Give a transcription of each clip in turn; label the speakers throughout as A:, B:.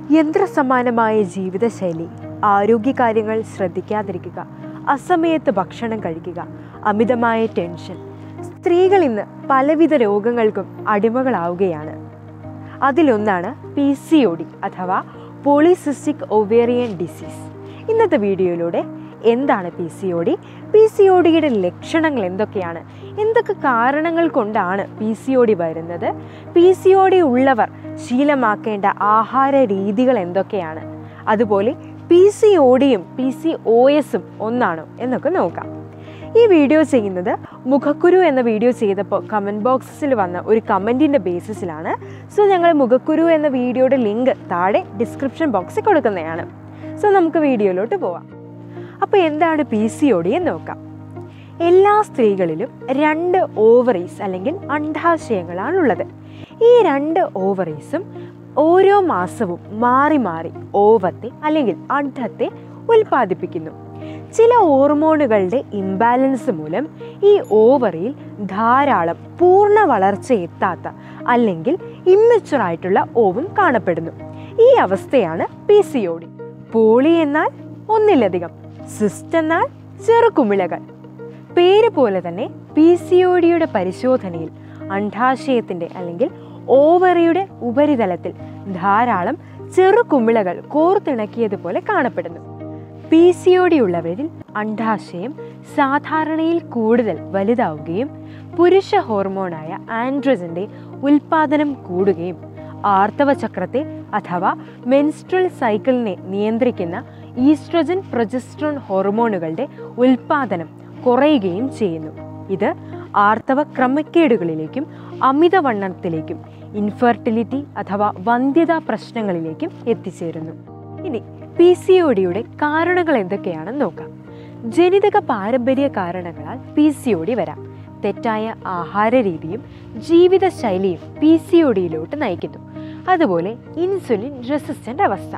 A: യന്ത്രസമാനമായ ജീവിതശൈലി ആരോഗ്യകാര്യങ്ങൾ ശ്രദ്ധിക്കാതിരിക്കുക അസമയത്ത് ഭക്ഷണം കഴിക്കുക അമിതമായ ടെൻഷൻ സ്ത്രീകൾ ഇന്ന് പലവിധ രോഗങ്ങൾക്കും അടിമകളാവുകയാണ് അതിലൊന്നാണ് പി സി ഒ ഡി അഥവാ പോളിസിസ്റ്റിക് ഒവേറിയൻ ഡിസീസ് ഇന്നത്തെ വീഡിയോയിലൂടെ എന്താണ് P C O D P C O ഡിയുടെ ലക്ഷണങ്ങൾ എന്തൊക്കെയാണ് എന്തൊക്കെ കാരണങ്ങൾ കൊണ്ടാണ് പി സി ഒ ഡി വരുന്നത് പി സി ഒ ഡി ഉള്ളവർ ശീലമാക്കേണ്ട ആഹാര രീതികൾ എന്തൊക്കെയാണ് അതുപോലെ പി സി ഒ ഡിയും പി സി ഒ എസും ഒന്നാണോ എന്നൊക്കെ നോക്കാം ഈ വീഡിയോ ചെയ്യുന്നത് മുഖക്കുരു എന്ന വീഡിയോ ചെയ്തപ്പോൾ കമൻറ്റ് ബോക്സിൽ വന്ന ഒരു കമൻറ്റിൻ്റെ ബേസിസിലാണ് സോ ഞങ്ങൾ മുഖക്കുരു എന്ന വീഡിയോയുടെ ലിങ്ക് താഴെ ഡിസ്ക്രിപ്ഷൻ ബോക്സിൽ കൊടുക്കുന്നതാണ് സോ നമുക്ക് വീഡിയോയിലോട്ട് പോവാം അപ്പോൾ എന്താണ് പി സി ഒ ഡി എന്ന് നോക്കാം എല്ലാ സ്ത്രീകളിലും രണ്ട് ഓവറീസ് അല്ലെങ്കിൽ അണ്ഡാശയങ്ങളാണുള്ളത് ഈ രണ്ട് ഓവറീസും ഓരോ മാസവും മാറി മാറി ഓവത്തെ അല്ലെങ്കിൽ അണ്ഡത്തെ ഉൽപ്പാദിപ്പിക്കുന്നു ചില ഹോർമോണുകളുടെ ഇംബാലൻസ് മൂലം ഈ ഓവറിയിൽ ധാരാളം പൂർണ്ണ വളർച്ച എത്താത്ത അല്ലെങ്കിൽ ഇമ്മച്ചുർ ആയിട്ടുള്ള ഓവും കാണപ്പെടുന്നു ഈ അവസ്ഥയാണ് P C O D poly എന്നാൽ ഒന്നിലധികം സിസ്റ്റ് എന്നാൽ ചെറുകുമിളകൾ പേര് പോലെ തന്നെ പി സി ഒ ഡിയുടെ പരിശോധനയിൽ അണ്ഡാശയത്തിൻ്റെ അല്ലെങ്കിൽ ഓവറിയുടെ ഉപരിതലത്തിൽ ധാരാളം ചെറുകുമിളകൾ കോർത്തിണക്കിയതുപോലെ കാണപ്പെടുന്നു പി സി ഒ ഡി ഉള്ളവരിൽ അണ്ഡാശയം സാധാരണയിൽ കൂടുതൽ വലുതാവുകയും പുരുഷ ഹോർമോണായ ആൻഡ്രജന്റെ ഉൽപാദനം കൂടുകയും ആർത്തവ ചക്രത്തെ അഥവാ മെൻസ്ട്രൽ സൈക്കിളിനെ നിയന്ത്രിക്കുന്ന ഈസ്ട്രജൻ പ്രൊജസ്ട്രോൺ ഹോർമോണുകളുടെ ഉൽപാദനം കുറയുകയും ചെയ്യുന്നു ഇത് ആർത്തവ ക്രമക്കേടുകളിലേക്കും അമിതവണ്ണത്തിലേക്കും ഇൻഫെർട്ടിലിറ്റി അഥവാ വന്ധ്യതാ പ്രശ്നങ്ങളിലേക്കും എത്തിച്ചേരുന്നു ഇനി പി സി ഒ ഡിയുടെ കാരണങ്ങൾ എന്തൊക്കെയാണെന്ന് നോക്കാം ജനിതക പാരമ്പര്യ കാരണങ്ങളാൽ പി സി ഒ ഡി വരാം തെറ്റായ ആഹാര രീതിയും ജീവിതശൈലിയും പി സി ഒ ഡിയിലോട്ട് നയിക്കുന്നു അതുപോലെ ഇൻസുലിൻ റെസിസ്റ്റൻ്റ് അവസ്ഥ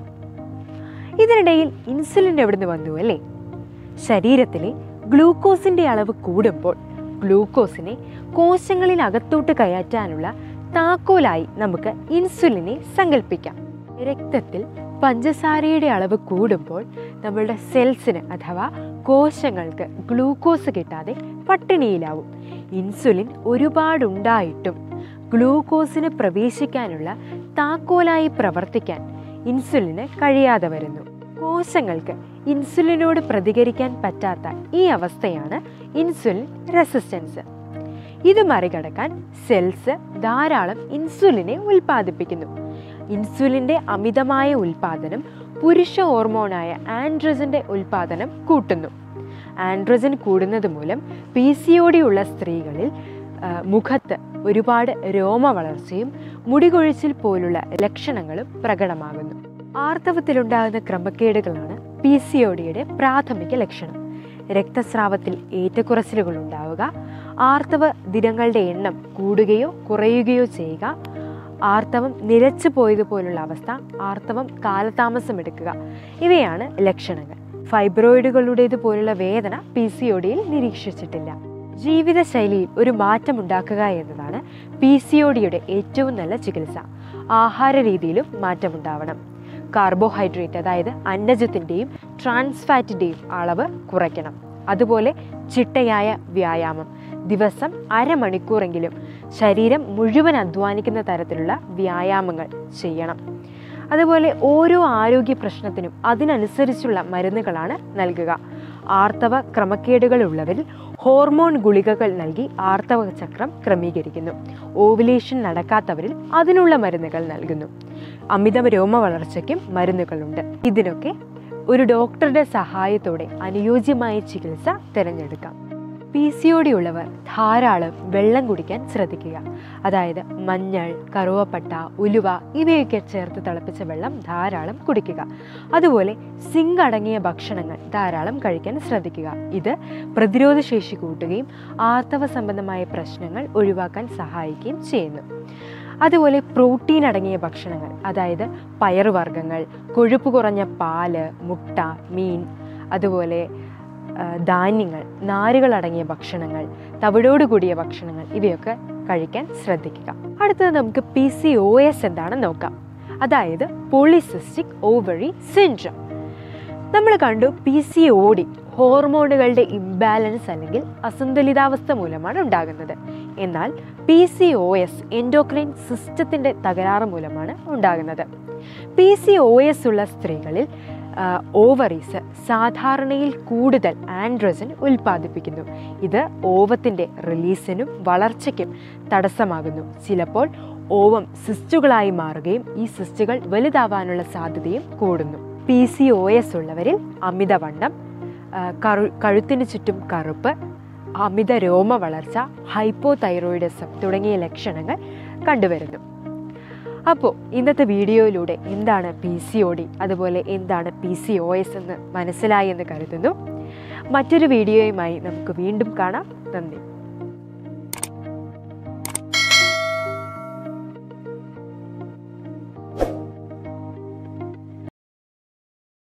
A: ഇതിനിടയിൽ ഇൻസുലിൻ എവിടുന്ന് വന്നു അല്ലേ ശരീരത്തിലെ ഗ്ലൂക്കോസിൻ്റെ അളവ് കൂടുമ്പോൾ ഗ്ലൂക്കോസിനെ കോശങ്ങളിൽ അകത്തോട്ട് കയറ്റാനുള്ള താക്കോലായി നമുക്ക് ഇൻസുലിനെ സങ്കല്പിക്കാം രക്തത്തിൽ പഞ്ചസാരയുടെ അളവ് കൂടുമ്പോൾ നമ്മളുടെ സെൽസിന് അഥവാ കോശങ്ങൾക്ക് ഗ്ലൂക്കോസ് കിട്ടാതെ പട്ടിണിയിലാവും ഇൻസുലിൻ ഒരുപാടുണ്ടായിട്ടും ഗ്ലൂക്കോസിന് പ്രവേശിക്കാനുള്ള താക്കോലായി പ്രവർത്തിക്കാൻ ഇൻസുലിന് കഴിയാതെ വരുന്നു കോശങ്ങൾക്ക് ഇൻസുലിനോട് പ്രതികരിക്കാൻ പറ്റാത്ത ഈ അവസ്ഥയാണ് ഇൻസുലിൻ റെസിസ്റ്റൻസ് ഇത് മറികടക്കാൻ സെൽസ് ധാരാളം ഇൻസുലിനെ ഉൽപ്പാദിപ്പിക്കുന്നു ഇൻസുലിൻ്റെ അമിതമായ ഉൽപാദനം പുരുഷ ഹോർമോണായ ആൻഡ്രജൻ്റെ ഉൽപാദനം കൂട്ടുന്നു ആൻഡ്രജൻ കൂടുന്നത് മൂലം പി സി ഒ ഡി ഉള്ള സ്ത്രീകളിൽ ആ, മുഖത്ത് ഒരുപാട് രോമ വളർച്ചയും മുടികൊഴിച്ചിൽ പോലുള്ള ലക്ഷണങ്ങളും പ്രകടമാകുന്നു ആർത്തവത്തിലുണ്ടാകുന്ന ക്രമക്കേടുകളാണ് പി സി ഒ ഡിയുടെ പ്രാഥമിക ലക്ഷണം രക്തസ്രാവത്തിൽ ഏറ്റക്കുറച്ചിലുകൾ ഉണ്ടാവുക ആർത്തവ ദിനങ്ങളുടെ എണ്ണം കൂടുകയോ കുറയുകയോ ചെയ്യുക ആർത്തവം നിലച്ചു പോയതുപോലുള്ള അവസ്ഥ ആർത്തവം കാലതാമസം എടുക്കുക ഇവയാണ് ലക്ഷണങ്ങൾ ഫൈബ്രോയിഡുകളുടേത് പോലുള്ള വേദന പി സി ഒ ഡിയിൽ നിരീക്ഷിച്ചിട്ടില്ല ജീവിതശൈലിയിൽ ഒരു മാറ്റം ഉണ്ടാക്കുക എന്നതാണ് പി സി ഒ ഡിയുടെ ഏറ്റവും നല്ല ചികിത്സ ആഹാര രീതിയിലും മാറ്റമുണ്ടാവണം കാർബോഹൈഡ്രേറ്റ് അതായത് അന്നജത്തിൻ്റെയും ട്രാൻസ് ഫാറ്റിൻ്റെയും അളവ് കുറയ്ക്കണം അതുപോലെ ചിട്ടയായ വ്യായാമം ദിവസം അരമണിക്കൂറെങ്കിലും ശരീരം മുഴുവൻ അധ്വാനിക്കുന്ന തരത്തിലുള്ള വ്യായാമങ്ങൾ ചെയ്യണം അതുപോലെ ഓരോ ആരോഗ്യ പ്രശ്നത്തിനും അതിനനുസരിച്ചുള്ള മരുന്നുകളാണ് നൽകുക ആർത്തവ ക്രമക്കേടുകൾ ഉള്ളവരിൽ ഹോർമോൺ ഗുളികകൾ നൽകി ആർത്തവ ചക്രം ക്രമീകരിക്കുന്നു ഓവുലേഷൻ നടക്കാത്തവരിൽ അതിനുള്ള മരുന്നുകൾ നൽകുന്നു അമിത രോമ വളർച്ചയ്ക്കും മരുന്നുകളുണ്ട് ഇതിനൊക്കെ ഒരു ഡോക്ടറുടെ സഹായത്തോടെ അനുയോജ്യമായ ചികിത്സ തിരഞ്ഞെടുക്കാം പി സി ഒ ഡി ഉള്ളവർ ധാരാളം വെള്ളം കുടിക്കാൻ ശ്രദ്ധിക്കുക അതായത് മഞ്ഞൾ കറുവപ്പട്ട ഉലുവ ഇവയൊക്കെ ചേർത്ത് തിളപ്പിച്ച വെള്ളം ധാരാളം കുടിക്കുക അതുപോലെ സിങ്ക് അടങ്ങിയ ഭക്ഷണങ്ങൾ ധാരാളം കഴിക്കാൻ ശ്രദ്ധിക്കുക ഇത് പ്രതിരോധശേഷി കൂട്ടുകയും ആർത്തവ സംബന്ധമായ പ്രശ്നങ്ങൾ ഒഴിവാക്കാൻ സഹായിക്കുകയും ചെയ്യുന്നു അതുപോലെ പ്രോട്ടീൻ അടങ്ങിയ ഭക്ഷണങ്ങൾ അതായത് പയറുവർഗ്ഗങ്ങൾ കൊഴുപ്പ് കുറഞ്ഞ പാല് മുട്ട മീൻ അതുപോലെ ആ, ധാന്യങ്ങൾ നാരുകൾ അടങ്ങിയ ഭക്ഷണങ്ങൾ തവിടോട് കൂടിയ ഭക്ഷണങ്ങൾ ഇവയൊക്കെ കഴിക്കാൻ ശ്രദ്ധിക്കുക അടുത്തത് നമുക്ക് പി സി ഒ എസ് എന്താണെന്ന് നോക്കാം അതായത് പോളിസിസ്റ്റിക് ഓവറി സിൻഡ്രം നമ്മൾ കണ്ടു പി സി ഒ ഡി ഹോർമോണുകളുടെ ഇംബാലൻസ് അല്ലെങ്കിൽ അസന്തുലിതാവസ്ഥ മൂലമാണ് ഉണ്ടാകുന്നത് എന്നാൽ P C O S endocrine സിസ്റ്റത്തിൻ്റെ തകരാറ് മൂലമാണ് ഉണ്ടാകുന്നത് പി സി ഒ എസ് ഉള്ള സ്ത്രീകളിൽ ഓവറീസ് സാധാരണയിൽ കൂടുതൽ ആൻഡ്രജൻ ഉൽപ്പാദിപ്പിക്കുന്നു ഇത് ഓവത്തിൻ്റെ റിലീസിനും വളർച്ചയ്ക്കും തടസ്സമാകുന്നു ചിലപ്പോൾ ഓവം സിസ്റ്റുകളായി മാറുകയും ഈ സിസ്റ്റുകൾ വലുതാവാനുള്ള സാധ്യതയും കൂടുന്നു പി സി ഒ എസ് ഉള്ളവരിൽ അമിതവണ്ണം ആ, കറു കഴുത്തിന് ചുറ്റും കറുപ്പ് അമിത രോമ വളർച്ച ഹൈപ്പോ തൈറോയിഡിസം തുടങ്ങിയ ലക്ഷണങ്ങൾ കണ്ടുവരുന്നു അപ്പോൾ ഇന്നത്തെ വീഡിയോയിലൂടെ എന്താണ് പി സി ഒ ഡി അതുപോലെ എന്താണ് പി സി ഒ എസ് എന്ന് മനസ്സിലായി എന്ന് കരുതുന്നു മറ്റൊരു വീഡിയോയുമായി നമുക്ക് വീണ്ടും കാണാം നന്ദി